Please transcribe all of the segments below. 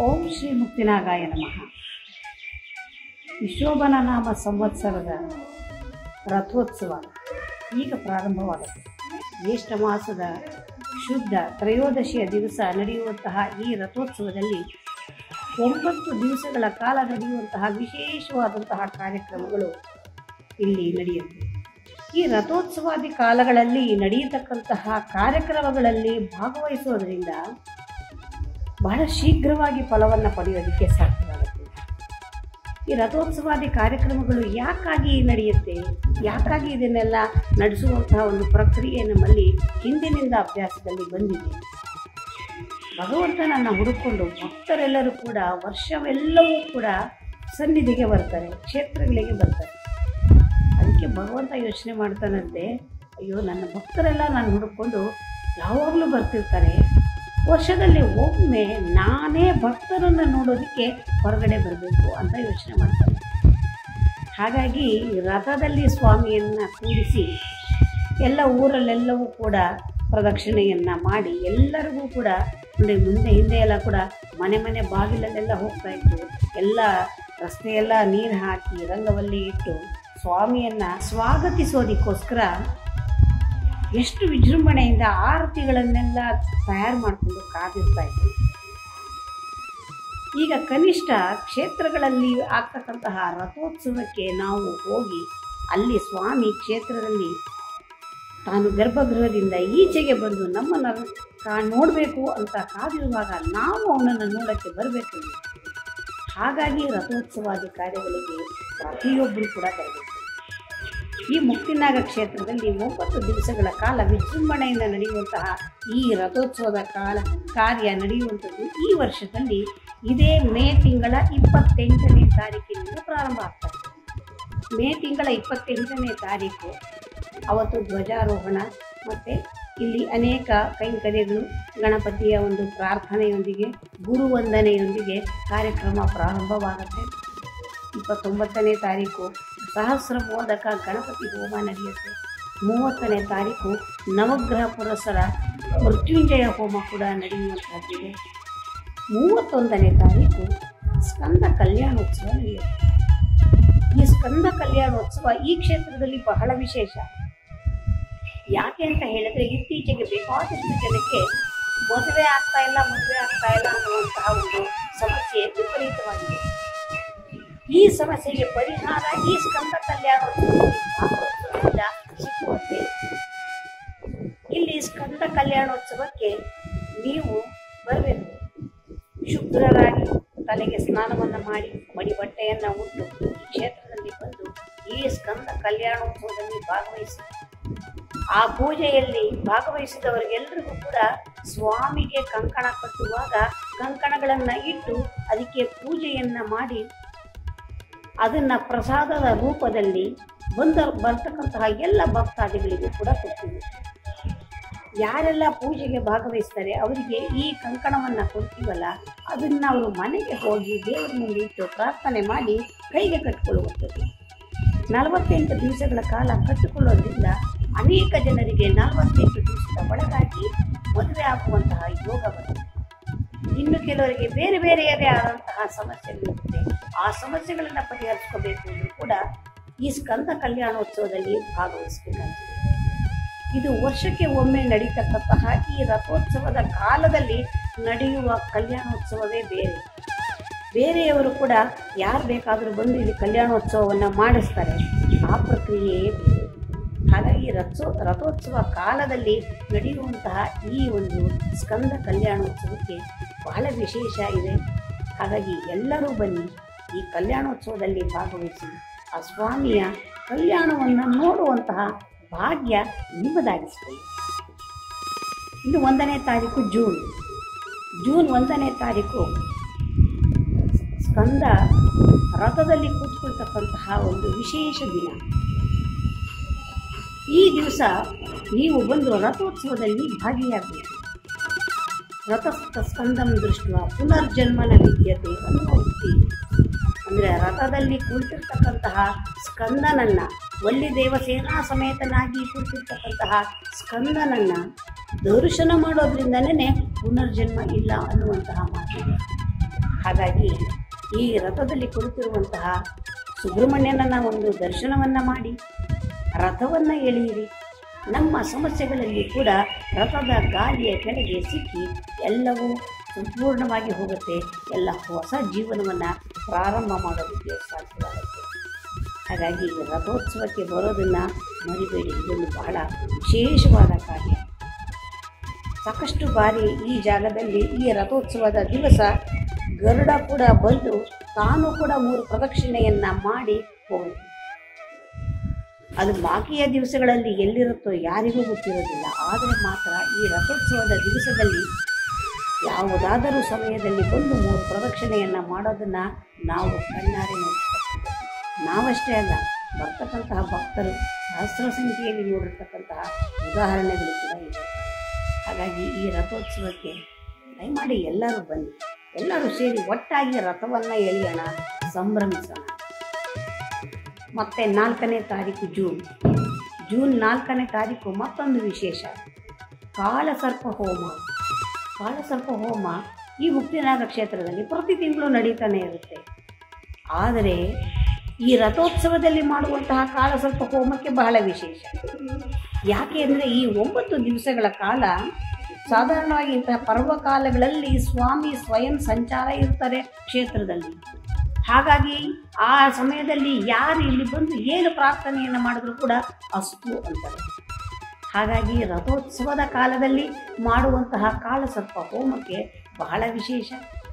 ಓಂ ಶ್ರೀ ಮುಕ್ತಿನಾಗಾಯ ನಮಃ ವಿಶೋಭನ ನಾಮ ಸಂವತ್ಸರದ ರಥೋತ್ಸವ ಈಗ ಪ್ರಾರಂಭವಾಗುತ್ತೆ ಜ್ಯೇಷ್ಠ ಮಾಸದ ಶುದ್ಧ ತ್ರಯೋದಶಿಯ ದಿವಸ ನಡೆಯುವಂತಹ ಈ ರಥೋತ್ಸವದಲ್ಲಿ ಒಂಬತ್ತು ದಿವಸಗಳ ಕಾಲ ನಡೆಯುವಂತಹ ವಿಶೇಷವಾದಂತಹ ಕಾರ್ಯಕ್ರಮಗಳು ಇಲ್ಲಿ ನಡೆಯುತ್ತೆ ಈ ರಥೋತ್ಸವಾದಿ ಕಾಲಗಳಲ್ಲಿ ನಡೆಯತಕ್ಕಂತಹ ಕಾರ್ಯಕ್ರಮಗಳಲ್ಲಿ ಭಾಗವಹಿಸೋದ್ರಿಂದ ಬಹಳ ಶೀಘ್ರವಾಗಿ ಫಲವನ್ನು ಪಡೆಯೋದಕ್ಕೆ ಸಾಧ್ಯವಾಗುತ್ತೆ ಈ ರಥೋತ್ಸವಾದಿ ಕಾರ್ಯಕ್ರಮಗಳು ಯಾಕಾಗಿ ನಡೆಯುತ್ತೆ ಯಾಕಾಗಿ ಇದನ್ನೆಲ್ಲ ನಡೆಸುವಂತಹ ಒಂದು ಪ್ರಕ್ರಿಯೆ ನಮ್ಮಲ್ಲಿ ಹಿಂದಿನಿಂದ ಅಭ್ಯಾಸದಲ್ಲಿ ಬಂದಿದೆ ಭಗವಂತನನ್ನು ಹುಡುಕೊಂಡು ಭಕ್ತರೆಲ್ಲರೂ ಕೂಡ ವರ್ಷವೆಲ್ಲವೂ ಕೂಡ ಸನ್ನಿಧಿಗೆ ಬರ್ತಾರೆ ಕ್ಷೇತ್ರಗಳಿಗೆ ಬರ್ತಾರೆ ಅದಕ್ಕೆ ಭಗವಂತ ಯೋಚನೆ ಮಾಡ್ತಾನಂತೆ ಅಯ್ಯೋ ನನ್ನ ಭಕ್ತರೆಲ್ಲ ನಾನು ಹುಡುಕೊಂಡು ಯಾವಾಗಲೂ ಬರ್ತಿರ್ತಾರೆ ವರ್ಷದಲ್ಲಿ ಒಮ್ಮೆ ನಾನೇ ಭಕ್ತರನ್ನು ನೋಡೋದಕ್ಕೆ ಹೊರಗಡೆ ಬರಬೇಕು ಅಂತ ಯೋಚನೆ ಮಾಡ್ತಾನೆ ಹಾಗಾಗಿ ರಥದಲ್ಲಿ ಸ್ವಾಮಿಯನ್ನು ಕೂರಿಸಿ ಎಲ್ಲ ಊರಲ್ಲೆಲ್ಲವೂ ಕೂಡ ಪ್ರದಕ್ಷಿಣೆಯನ್ನು ಮಾಡಿ ಎಲ್ಲರಿಗೂ ಕೂಡ ನೋಡಿ ಮುಂದೆ ಹಿಂದೆ ಎಲ್ಲ ಕೂಡ ಮನೆ ಮನೆ ಬಾಗಿಲಲ್ಲೆಲ್ಲ ಹೋಗ್ತಾ ಇತ್ತು ಎಲ್ಲ ರಸ್ತೆಯೆಲ್ಲ ನೀರು ಹಾಕಿ ರಂಗವಲ್ಲಿ ಇಟ್ಟು ಸ್ವಾಮಿಯನ್ನು ಸ್ವಾಗತಿಸೋದಕ್ಕೋಸ್ಕರ ಎಷ್ಟು ವಿಜೃಂಭಣೆಯಿಂದ ಆರತಿಗಳನ್ನೆಲ್ಲ ತಯಾರು ಮಾಡಿಕೊಂಡು ಕಾದಿರ್ತಾ ಇದ್ರು ಈಗ ಕನಿಷ್ಠ ಕ್ಷೇತ್ರಗಳಲ್ಲಿ ಆಗ್ತಕ್ಕಂತಹ ರಥೋತ್ಸವಕ್ಕೆ ನಾವು ಹೋಗಿ ಅಲ್ಲಿ ಸ್ವಾಮಿ ಕ್ಷೇತ್ರದಲ್ಲಿ ತಾನು ಗರ್ಭಗೃಹದಿಂದ ಈಚೆಗೆ ಬಂದು ನಮ್ಮನ್ನು ಕಾ ನೋಡಬೇಕು ಅಂತ ಕಾದಿರುವಾಗ ನಾವು ಅವನನ್ನು ನೋಡೋಕ್ಕೆ ಬರಬೇಕು ಹಾಗಾಗಿ ರಥೋತ್ಸವಾದಿ ಕಾರ್ಯಗಳಿಗೆ ಪ್ರತಿಯೊಬ್ಬರು ಕೂಡ ಬರಬೇಕು ಈ ಮುಕ್ತಿನಾಗ ಕ್ಷೇತ್ರದಲ್ಲಿ ಒಂಬತ್ತು ದಿವಸಗಳ ಕಾಲ ವಿಜೃಂಭಣೆಯಿಂದ ನಡೆಯುವಂತಹ ಈ ರಥೋತ್ಸವದ ಕಾಲ ಕಾರ್ಯ ನಡೆಯುವಂಥದ್ದು ಈ ವರ್ಷದಲ್ಲಿ ಇದೇ ಮೇ ತಿಂಗಳ ಇಪ್ಪತ್ತೆಂಟನೇ ತಾರೀಕಿನಿಂದ ಪ್ರಾರಂಭ ಆಗ್ತದೆ ಮೇ ತಿಂಗಳ ಇಪ್ಪತ್ತೆಂಟನೇ ತಾರೀಕು ಅವತ್ತು ಧ್ವಜಾರೋಹಣ ಮತ್ತು ಇಲ್ಲಿ ಅನೇಕ ಕೈಂಕರ್ಯಗಳು ಗಣಪತಿಯ ಒಂದು ಪ್ರಾರ್ಥನೆಯೊಂದಿಗೆ ಗುರುವಂದನೆಯೊಂದಿಗೆ ಕಾರ್ಯಕ್ರಮ ಪ್ರಾರಂಭವಾಗುತ್ತೆ ಇಪ್ಪತ್ತೊಂಬತ್ತನೇ ತಾರೀಕು ಸಹಸ್ರ ಮೋದಕ ಗಣಪತಿ ಹೋಮ ನಡೆಯುತ್ತೆ ಮೂವತ್ತನೇ ತಾರೀಕು ನವಗ್ರಹ ಪುರಸರ ಮೃತ್ಯುಂಜಯ ಹೋಮ ಕೂಡ ನಡೆಯುವಂತಹದ್ದಿದೆ ಮೂವತ್ತೊಂದನೇ ತಾರೀಕು ಸ್ಕಂದ ಕಲ್ಯಾಣೋತ್ಸವ ನಡೆಯುತ್ತೆ ಈ ಸ್ಕಂದ ಕಲ್ಯಾಣೋತ್ಸವ ಈ ಕ್ಷೇತ್ರದಲ್ಲಿ ಬಹಳ ವಿಶೇಷ ಯಾಕೆ ಅಂತ ಹೇಳಿದ್ರೆ ಇತ್ತೀಚೆಗೆ ಬೇಕಾದಷ್ಟು ಜನಕ್ಕೆ ಮದುವೆ ಆಗ್ತಾ ಇಲ್ಲ ಮದುವೆ ಆಗ್ತಾ ಇಲ್ಲ ಅನ್ನುವಂತಹ ಒಂದು ಸಮಸ್ಯೆ ವಿಪರೀತವಾಗಿದೆ ಈ ಸಮಸ್ಯೆಗೆ ಪರಿಹಾರ ಈ ಸ್ಕಂದ ಕಲ್ಯಾಣೋತ್ಸವದಿಂದ ಸಿಕ್ಕುವಂತೆ ಇಲ್ಲಿ ಸ್ಕಂದ ಕಲ್ಯಾಣೋತ್ಸವಕ್ಕೆ ನೀವು ಬರಬೇಕು ಶುಭ್ರರಾಗಿ ತಲೆಗೆ ಸ್ನಾನವನ್ನು ಮಾಡಿ ಮಡಿ ಬಟ್ಟೆಯನ್ನು ಉಟ್ಟು ಈ ಕ್ಷೇತ್ರದಲ್ಲಿ ಬಂದು ಈ ಸ್ಕಂದ ಕಲ್ಯಾಣೋತ್ಸವದಲ್ಲಿ ಭಾಗವಹಿಸಿ ಆ ಪೂಜೆಯಲ್ಲಿ ಭಾಗವಹಿಸಿದವರಿಗೆಲ್ಲರಿಗೂ ಕೂಡ ಸ್ವಾಮಿಗೆ ಕಂಕಣ ಕಟ್ಟುವಾಗ ಕಂಕಣಗಳನ್ನು ಇಟ್ಟು ಅದಕ್ಕೆ ಪೂಜೆಯನ್ನು ಮಾಡಿ ಅದನ್ನು ಪ್ರಸಾದದ ರೂಪದಲ್ಲಿ ಬಂದ ಬರ್ತಕ್ಕಂತಹ ಎಲ್ಲ ಭಕ್ತಾದಿಗಳಿಗೂ ಕೂಡ ಕೊಡ್ತೀವಿ ಯಾರೆಲ್ಲ ಪೂಜೆಗೆ ಭಾಗವಹಿಸ್ತಾರೆ ಅವರಿಗೆ ಈ ಕಂಕಣವನ್ನು ಕೊಡ್ತೀವಲ್ಲ ಅದನ್ನು ಅವರು ಮನೆಗೆ ಹೋಗಿ ದೇವರ ಮುಂದೆ ಇಟ್ಟು ಪ್ರಾರ್ಥನೆ ಮಾಡಿ ಕೈಗೆ ಕಟ್ಟಿಕೊಳ್ಳುವಂಥದ್ದು ನಲವತ್ತೆಂಟು ದಿವಸಗಳ ಕಾಲ ಕಟ್ಟಿಕೊಳ್ಳೋದ್ರಿಂದ ಅನೇಕ ಜನರಿಗೆ ನಲವತ್ತೆಂಟು ದಿವಸದ ಒಳಗಾಗಿ ಮದುವೆ ಆಗುವಂತಹ ಯೋಗ ಬರುತ್ತೆ ಇನ್ನು ಕೆಲವರಿಗೆ ಬೇರೆ ಬೇರೆಯದೇ ಆದಂತಹ ಸಮಸ್ಯೆಗಳಿರುತ್ತೆ ಆ ಸಮಸ್ಯೆಗಳನ್ನು ಪರಿಹರಿಸ್ಕೋಬೇಕು ಅಂದರೂ ಕೂಡ ಈ ಸ್ಕಂದ ಕಲ್ಯಾಣೋತ್ಸವದಲ್ಲಿ ಭಾಗವಹಿಸಬೇಕಾಗ್ತದೆ ಇದು ವರ್ಷಕ್ಕೆ ಒಮ್ಮೆ ನಡೀತಕ್ಕಂತಹ ಈ ರಥೋತ್ಸವದ ಕಾಲದಲ್ಲಿ ನಡೆಯುವ ಕಲ್ಯಾಣೋತ್ಸವವೇ ಬೇರೆ ಬೇರೆಯವರು ಕೂಡ ಯಾರು ಬೇಕಾದರೂ ಬಂದು ಇಲ್ಲಿ ಕಲ್ಯಾಣೋತ್ಸವವನ್ನು ಮಾಡಿಸ್ತಾರೆ ಆ ಪ್ರಕ್ರಿಯೆಯೇ ಬೇರೆ ಹಾಗಾಗಿ ರಥೋ ರಥೋತ್ಸವ ಕಾಲದಲ್ಲಿ ನಡೆಯುವಂತಹ ಈ ಒಂದು ಸ್ಕಂದ ಕಲ್ಯಾಣೋತ್ಸವಕ್ಕೆ ಬಹಳ ವಿಶೇಷ ಇದೆ ಹಾಗಾಗಿ ಎಲ್ಲರೂ ಬನ್ನಿ ಈ ಕಲ್ಯಾಣೋತ್ಸವದಲ್ಲಿ ಭಾಗವಹಿಸಿ ಆ ಸ್ವಾಮಿಯ ಕಲ್ಯಾಣವನ್ನು ನೋಡುವಂತಹ ಭಾಗ್ಯ ನಿಮ್ಮದಾಗಿಸ್ಕೊಳ್ಳಿ ಇನ್ನು ಒಂದನೇ ತಾರೀಕು ಜೂನ್ ಜೂನ್ ಒಂದನೇ ತಾರೀಕು ಸ್ಕಂದ ರಥದಲ್ಲಿ ಕೂತ್ಕೊಳ್ತಕ್ಕಂತಹ ಒಂದು ವಿಶೇಷ ದಿನ ಈ ದಿವಸ ನೀವು ಬಂದು ರಥೋತ್ಸವದಲ್ಲಿ ಭಾಗಿಯಾಗಬೇಕು ರಥಸ್ಥ ಸ್ಕಂದಂ ದೃಷ್ಟ ಪುನರ್ಜನ್ಮನ ವಿದ್ಯತೆ ಅನ್ನುವ ಉಕ್ತಿ ಅಂದರೆ ರಥದಲ್ಲಿ ಕುಳಿತಿರ್ತಕ್ಕಂತಹ ಸ್ಕಂದನನ್ನು ವಲ್ಲಿ ದೇವಸೇನಾ ಸಮೇತನಾಗಿ ಕುಳಿತಿರ್ತಕ್ಕಂತಹ ಸ್ಕಂದನನ್ನು ದರ್ಶನ ಮಾಡೋದ್ರಿಂದನೇ ಪುನರ್ಜನ್ಮ ಇಲ್ಲ ಅನ್ನುವಂತಹ ಮಾತಿದೆ ಹಾಗಾಗಿ ಈ ರಥದಲ್ಲಿ ಕುಳಿತಿರುವಂತಹ ಸುಬ್ರಹ್ಮಣ್ಯನ ಒಂದು ದರ್ಶನವನ್ನು ಮಾಡಿ ರಥವನ್ನು ಎಳೆಯಿರಿ ನಮ್ಮ ಸಮಸ್ಯೆಗಳಲ್ಲಿ ಕೂಡ ರಥದ ಗಾಲಿಯ ಕೆಳಗೆ ಸಿಕ್ಕಿ ಎಲ್ಲವೂ ಸಂಪೂರ್ಣವಾಗಿ ಹೋಗುತ್ತೆ ಎಲ್ಲ ಹೊಸ ಜೀವನವನ್ನು ಪ್ರಾರಂಭ ಮಾಡೋದಕ್ಕೆ ಸಾಧ್ಯವಾಗುತ್ತೆ ಹಾಗಾಗಿ ಈ ರಥೋತ್ಸವಕ್ಕೆ ಬರೋದನ್ನು ಮರಿಬೇಡಿ ಇದೊಂದು ಬಹಳ ವಿಶೇಷವಾದ ಕಾರ್ಯ ಸಾಕಷ್ಟು ಬಾರಿ ಈ ಜಾಗದಲ್ಲಿ ಈ ರಥೋತ್ಸವದ ದಿವಸ ಗರುಡ ಕೂಡ ಬಂದು ತಾನು ಕೂಡ ಮೂರು ಪ್ರದಕ್ಷಿಣೆಯನ್ನು ಮಾಡಿ ಹೋಗುತ್ತೆ ಅದು ಬಾಕಿಯ ದಿವಸಗಳಲ್ಲಿ ಎಲ್ಲಿರುತ್ತೋ ಯಾರಿಗೂ ಗೊತ್ತಿರೋದಿಲ್ಲ ಆದರೆ ಮಾತ್ರ ಈ ರಥೋತ್ಸವದ ದಿವಸದಲ್ಲಿ ಯಾವುದಾದರೂ ಸಮಯದಲ್ಲಿ ಬಂದು ಮೂರು ಪ್ರದಕ್ಷಿಣೆಯನ್ನು ಮಾಡೋದನ್ನು ನಾವು ಕಣ್ಣಾರೆ ನೋಡ್ತಕ್ಕಂಥದ್ದು ನಾವಷ್ಟೇ ಅಲ್ಲ ಬರ್ತಕ್ಕಂತಹ ಭಕ್ತರು ಸಹಸ್ರ ಸಂಖ್ಯೆಯಲ್ಲಿ ನೋಡಿರ್ತಕ್ಕಂತಹ ಉದಾಹರಣೆಗಳು ಕೂಡ ಇವೆ ಹಾಗಾಗಿ ಈ ರಥೋತ್ಸವಕ್ಕೆ ದಯಮಾಡಿ ಎಲ್ಲರೂ ಬನ್ನಿ ಎಲ್ಲರೂ ಸೇರಿ ಒಟ್ಟಾಗಿ ರಥವನ್ನು ಎಳೆಯೋಣ ಸಂಭ್ರಮಿಸೋಣ ಮತ್ತು ನಾಲ್ಕನೇ ತಾರೀಕು ಜೂನ್ ಜೂನ್ ನಾಲ್ಕನೇ ತಾರೀಕು ಮತ್ತೊಂದು ವಿಶೇಷ ಕಾಳಸರ್ಪ ಹೋಮ ಕಾಳಸರ್ಪ ಹೋಮ ಈ ಮುಕ್ತಿನಾಗ ಕ್ಷೇತ್ರದಲ್ಲಿ ಪ್ರತಿ ತಿಂಗಳು ನಡೀತಾನೆ ಇರುತ್ತೆ ಆದರೆ ಈ ರಥೋತ್ಸವದಲ್ಲಿ ಮಾಡುವಂತಹ ಕಾಳಸರ್ಪ ಹೋಮಕ್ಕೆ ಬಹಳ ವಿಶೇಷ ಯಾಕೆ ಅಂದರೆ ಈ ಒಂಬತ್ತು ದಿವಸಗಳ ಕಾಲ ಸಾಧಾರಣವಾಗಿ ಇಂತಹ ಪರ್ವಕಾಲಗಳಲ್ಲಿ ಸ್ವಾಮಿ ಸ್ವಯಂ ಸಂಚಾರ ಇರ್ತಾರೆ ಕ್ಷೇತ್ರದಲ್ಲಿ ಹಾಗಾಗಿ ಆ ಸಮಯದಲ್ಲಿ ಯಾರು ಇಲ್ಲಿ ಬಂದು ಏನು ಪ್ರಾರ್ಥನೆಯನ್ನು ಮಾಡಿದ್ರು ಕೂಡ ಅಸ್ತು ಅಂತಾರೆ ಹಾಗಾಗಿ ರಥೋತ್ಸವದ ಕಾಲದಲ್ಲಿ ಮಾಡುವಂತಹ ಕಾಳಸರ್ಪ ಹೋಮಕ್ಕೆ ಬಹಳ ವಿಶೇಷ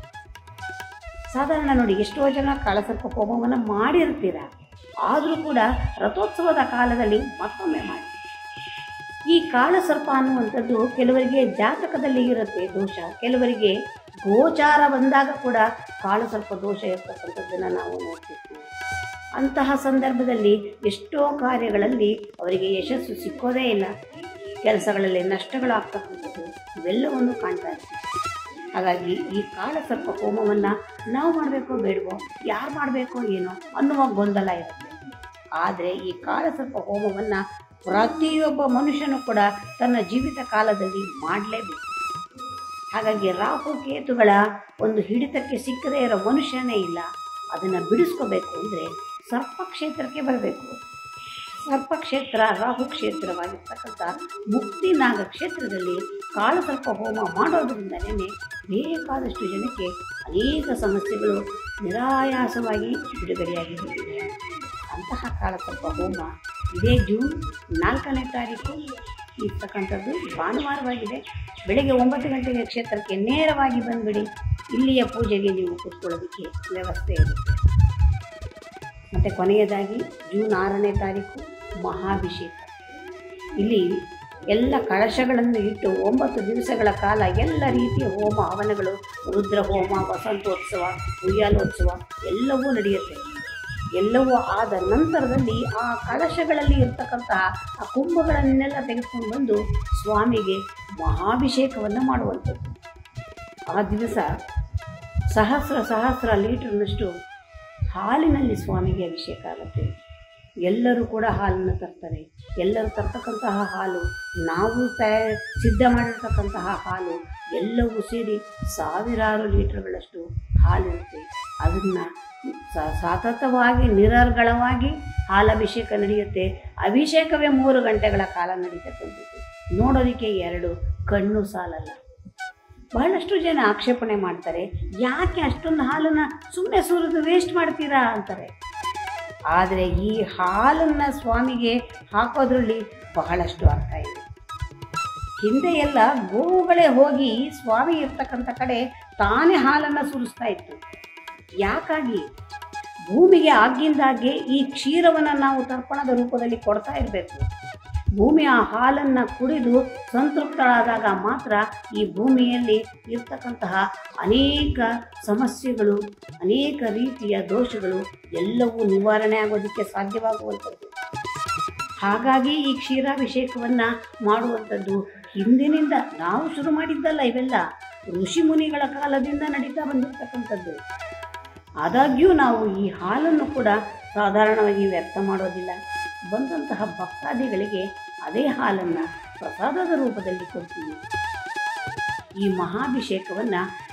ಸಾಧಾರಣ ನೋಡಿ ಎಷ್ಟೋ ಜನ ಕಾಳಸರ್ಪ ಹೋಮವನ್ನು ಮಾಡಿರ್ತೀರ ಆದರೂ ಕೂಡ ರಥೋತ್ಸವದ ಕಾಲದಲ್ಲಿ ಮತ್ತೊಮ್ಮೆ ಮಾಡಿ ಈ ಕಾಳಸರ್ಪ ಅನ್ನುವಂಥದ್ದು ಕೆಲವರಿಗೆ ಜಾತಕದಲ್ಲಿ ಇರುತ್ತೆ ದೋಷ ಕೆಲವರಿಗೆ ಗೋಚಾರ ಬಂದಾಗ ಕೂಡ ಕಾಳಸರ್ಪ ದೋಷ ಇರ್ತಕ್ಕಂಥದ್ದನ್ನು ನಾವು ನೋಡ್ತಿರ್ತೀವಿ ಅಂತಹ ಸಂದರ್ಭದಲ್ಲಿ ಎಷ್ಟೋ ಕಾರ್ಯಗಳಲ್ಲಿ ಅವರಿಗೆ ಯಶಸ್ಸು ಸಿಕ್ಕೋದೇ ಇಲ್ಲ ಕೆಲಸಗಳಲ್ಲಿ ನಷ್ಟಗಳಾಗ್ತಕ್ಕಂಥದ್ದು ಇವೆಲ್ಲವನ್ನು ಕಾಣ್ತಾ ಇರ್ತೀವಿ ಹಾಗಾಗಿ ಈ ಕಾಳಸರ್ಪ ಹೋಮವನ್ನು ನಾವು ಮಾಡಬೇಕೋ ಬೇಡವೋ ಯಾರು ಮಾಡಬೇಕೋ ಏನೋ ಅನ್ನುವ ಗೊಂದಲ ಇರುತ್ತೆ ಆದರೆ ಈ ಕಾಳಸರ್ಪ ಹೋಮವನ್ನು ಪ್ರತಿಯೊಬ್ಬ ಮನುಷ್ಯನು ಕೂಡ ತನ್ನ ಜೀವಿತ ಕಾಲದಲ್ಲಿ ಮಾಡಲೇಬೇಕು ಹಾಗಾಗಿ ರಾಹು ಕೇತುಗಳ ಒಂದು ಹಿಡಿತಕ್ಕೆ ಸಿಕ್ಕದೇ ಇರೋ ಮನುಷ್ಯನೇ ಇಲ್ಲ ಅದನ್ನು ಬಿಡಿಸ್ಕೋಬೇಕು ಅಂದರೆ ಸರ್ಪ ಕ್ಷೇತ್ರಕ್ಕೆ ಬರಬೇಕು ಸರ್ಪ ಕ್ಷೇತ್ರ ರಾಹು ಕ್ಷೇತ್ರವಾಗಿರ್ತಕ್ಕಂಥ ಮುಕ್ತಿನಾಗ ಕ್ಷೇತ್ರದಲ್ಲಿ ಕಾಳಸರ್ಪ ಹೋಮ ಮಾಡೋದ್ರಿಂದಲೇ ಬೇಕಾದಷ್ಟು ಜನಕ್ಕೆ ಅನೇಕ ಸಮಸ್ಯೆಗಳು ನಿರಾಯಾಸವಾಗಿ ಬಿಡುಗಡೆಯಾಗಿ ಹೋಗಿವೆ ಅಂತಹ ಕಾಳಸರ್ಪ ಹೋಮ ಇದೇ ಜೂನ್ ನಾಲ್ಕನೇ ತಾರೀಕು ಇರ್ತಕ್ಕಂಥದ್ದು ಭಾನುವಾರವಾಗಿದೆ ಬೆಳಗ್ಗೆ ಒಂಬತ್ತು ಗಂಟೆಗೆ ಕ್ಷೇತ್ರಕ್ಕೆ ನೇರವಾಗಿ ಬಂದುಬಿಡಿ ಇಲ್ಲಿಯ ಪೂಜೆಗೆ ನೀವು ಕೂತ್ಕೊಳ್ಳೋದಕ್ಕೆ ವ್ಯವಸ್ಥೆ ಇರುತ್ತೆ ಮತ್ತು ಕೊನೆಯದಾಗಿ ಜೂನ್ ಆರನೇ ತಾರೀಕು ಮಹಾಭಿಷೇಕ ಇಲ್ಲಿ ಎಲ್ಲ ಕಳಶಗಳನ್ನು ಇಟ್ಟು ಒಂಬತ್ತು ದಿವಸಗಳ ಕಾಲ ಎಲ್ಲ ರೀತಿಯ ಹೋಮ ಹವನಗಳು ರುದ್ರ ಹೋಮ ವಸಂತೋತ್ಸವ ಉಯ್ಯಾಲೋತ್ಸವ ಎಲ್ಲವೂ ನಡೆಯುತ್ತೆ ಎಲ್ಲವೂ ಆದ ನಂತರದಲ್ಲಿ ಆ ಕಳಶಗಳಲ್ಲಿ ಇರ್ತಕ್ಕಂತಹ ಆ ಕುಂಭಗಳನ್ನೆಲ್ಲ ತೆಗೆದುಕೊಂಡು ಬಂದು ಸ್ವಾಮಿಗೆ ಮಹಾಭಿಷೇಕವನ್ನು ಮಾಡುವಂಥದ್ದು ಆ ದಿವಸ ಸಹಸ್ರ ಸಹಸ್ರ ಲೀಟರ್ನಷ್ಟು ಹಾಲಿನಲ್ಲಿ ಸ್ವಾಮಿಗೆ ಅಭಿಷೇಕ ಆಗುತ್ತೆ ಎಲ್ಲರೂ ಕೂಡ ಹಾಲನ್ನು ತರ್ತಾರೆ ಎಲ್ಲರೂ ತರ್ತಕ್ಕಂತಹ ಹಾಲು ನಾವು ತಯ ಸಿದ್ಧ ಮಾಡಿರ್ತಕ್ಕಂತಹ ಹಾಲು ಎಲ್ಲವೂ ಸೇರಿ ಸಾವಿರಾರು ಲೀಟರ್ಗಳಷ್ಟು ಹಾಲಿರುತ್ತೆ ಅದನ್ನು ಸತತವಾಗಿ ನಿರರ್ಗಳವಾಗಿ ಹಾಲಭಿಷೇಕ ನಡೆಯುತ್ತೆ ಅಭಿಷೇಕವೇ ಮೂರು ಗಂಟೆಗಳ ಕಾಲ ನಡೀತಕ್ಕಂಥದ್ದು ನೋಡೋದಕ್ಕೆ ಎರಡು ಕಣ್ಣು ಸಾಲಲ್ಲ ಬಹಳಷ್ಟು ಜನ ಆಕ್ಷೇಪಣೆ ಮಾಡ್ತಾರೆ ಯಾಕೆ ಅಷ್ಟೊಂದು ಹಾಲನ್ನು ಸುಮ್ಮನೆ ಸುರಿದು ವೇಸ್ಟ್ ಮಾಡ್ತೀರಾ ಅಂತಾರೆ ಆದರೆ ಈ ಹಾಲನ್ನು ಸ್ವಾಮಿಗೆ ಹಾಕೋದ್ರಲ್ಲಿ ಬಹಳಷ್ಟು ಅರ್ಥ ಇದೆ ಹಿಂದೆ ಎಲ್ಲ ಗೋವುಗಳೇ ಹೋಗಿ ಸ್ವಾಮಿ ಇರ್ತಕ್ಕಂಥ ಕಡೆ ತಾನೇ ಹಾಲನ್ನು ಸುರಿಸ್ತಾ ಇತ್ತು ಯಾಕಾಗಿ ಭೂಮಿಗೆ ಆಗಿಂದಾಗೆ ಈ ಕ್ಷೀರವನ್ನು ನಾವು ತರ್ಪಣದ ರೂಪದಲ್ಲಿ ಕೊಡ್ತಾ ಇರಬೇಕು ಭೂಮಿ ಆ ಹಾಲನ್ನು ಕುಡಿದು ಸಂತೃಪ್ತಳಾದಾಗ ಮಾತ್ರ ಈ ಭೂಮಿಯಲ್ಲಿ ಇರ್ತಕ್ಕಂತಹ ಅನೇಕ ಸಮಸ್ಯೆಗಳು ಅನೇಕ ರೀತಿಯ ದೋಷಗಳು ಎಲ್ಲವೂ ನಿವಾರಣೆ ಆಗೋದಕ್ಕೆ ಸಾಧ್ಯವಾಗುವಂಥದ್ದು ಹಾಗಾಗಿ ಈ ಕ್ಷೀರಾಭಿಷೇಕವನ್ನು ಮಾಡುವಂಥದ್ದು ಹಿಂದಿನಿಂದ ನಾವು ಶುರು ಮಾಡಿದ್ದಲ್ಲ ಇವೆಲ್ಲ ಋಷಿ ಮುನಿಗಳ ಕಾಲದಿಂದ ನಡೀತಾ ಬಂದಿರತಕ್ಕಂಥದ್ದು ಆದಾಗ್ಯೂ ನಾವು ಈ ಹಾಲನ್ನು ಕೂಡ ಸಾಧಾರಣವಾಗಿ ವ್ಯರ್ಥ ಮಾಡೋದಿಲ್ಲ ಬಂದಂತಹ ಭಕ್ತಾದಿಗಳಿಗೆ ಅದೇ ಹಾಲನ್ನು ಪ್ರಸಾದದ ರೂಪದಲ್ಲಿ ಕೊಡ್ತೀವಿ ಈ ಮಹಾಭಿಷೇಕವನ್ನು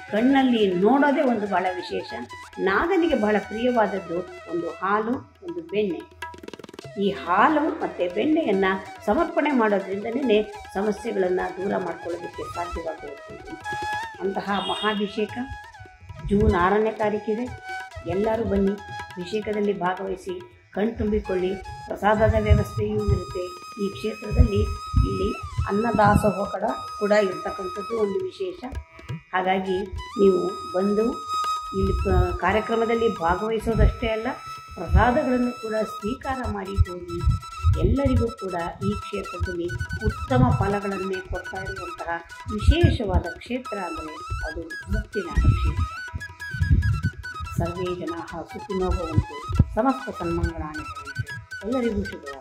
ಕಣ್ಣಲ್ಲಿ ನೋಡೋದೇ ಒಂದು ಬಹಳ ವಿಶೇಷ ನಾಗನಿಗೆ ಬಹಳ ಪ್ರಿಯವಾದದ್ದು ಒಂದು ಹಾಲು ಒಂದು ಬೆಣ್ಣೆ ಈ ಹಾಲು ಮತ್ತು ಬೆಣ್ಣೆಯನ್ನು ಸಮರ್ಪಣೆ ಮಾಡೋದ್ರಿಂದಲೇ ಸಮಸ್ಯೆಗಳನ್ನು ದೂರ ಮಾಡ್ಕೊಳ್ಳೋದಕ್ಕೆ ಸಾಧ್ಯವಾಗುತ್ತದೆ ಅಂತಹ ಮಹಾಭಿಷೇಕ ಜೂನ್ ಆರನೇ ತಾರೀಕಿದೆ ಎಲ್ಲರೂ ಬನ್ನಿ ಅಭಿಷೇಕದಲ್ಲಿ ಭಾಗವಹಿಸಿ ಕಣ್ತುಂಬಿಕೊಳ್ಳಿ ಪ್ರಸಾದದ ವ್ಯವಸ್ಥೆಯೂ ಇರುತ್ತೆ ಈ ಕ್ಷೇತ್ರದಲ್ಲಿ ಇಲ್ಲಿ ಅನ್ನದಾಸೋಹ ಕೂಡ ಕೂಡ ಇರ್ತಕ್ಕಂಥದ್ದು ಒಂದು ವಿಶೇಷ ಹಾಗಾಗಿ ನೀವು ಬಂದು ಇಲ್ಲಿ ಪ- ಕಾರ್ಯಕ್ರಮದಲ್ಲಿ ಭಾಗವಹಿಸೋದಷ್ಟೇ ಅಲ್ಲ ಪ್ರಸಾದಗಳನ್ನು ಕೂಡ ಸ್ವೀಕಾರ ಮಾಡಿ ಹೋಗಿ ಎಲ್ಲರಿಗೂ ಕೂಡ ಈ ಕ್ಷೇತ್ರದಲ್ಲಿ ಉತ್ತಮ ಫಲಗಳನ್ನೇ ಕೊಡ್ತಾ ಇರುವಂತಹ ವಿಶೇಷವಾದ ಕ್ಷೇತ್ರ ಅಂದರೆ ಅದು ಮುಕ್ತಿನಾಥ ಕ್ಷೇತ್ರ ಸರ್ವೇ ಜನಾಃ ಸುಖಿನೋ ಭವಂತು ಸಮಸ್ತ ಸನ್ಮಂಗಳಾನಿ ಭವಂತು ಎಲ್ಲರಿಗೂ ಶುಭ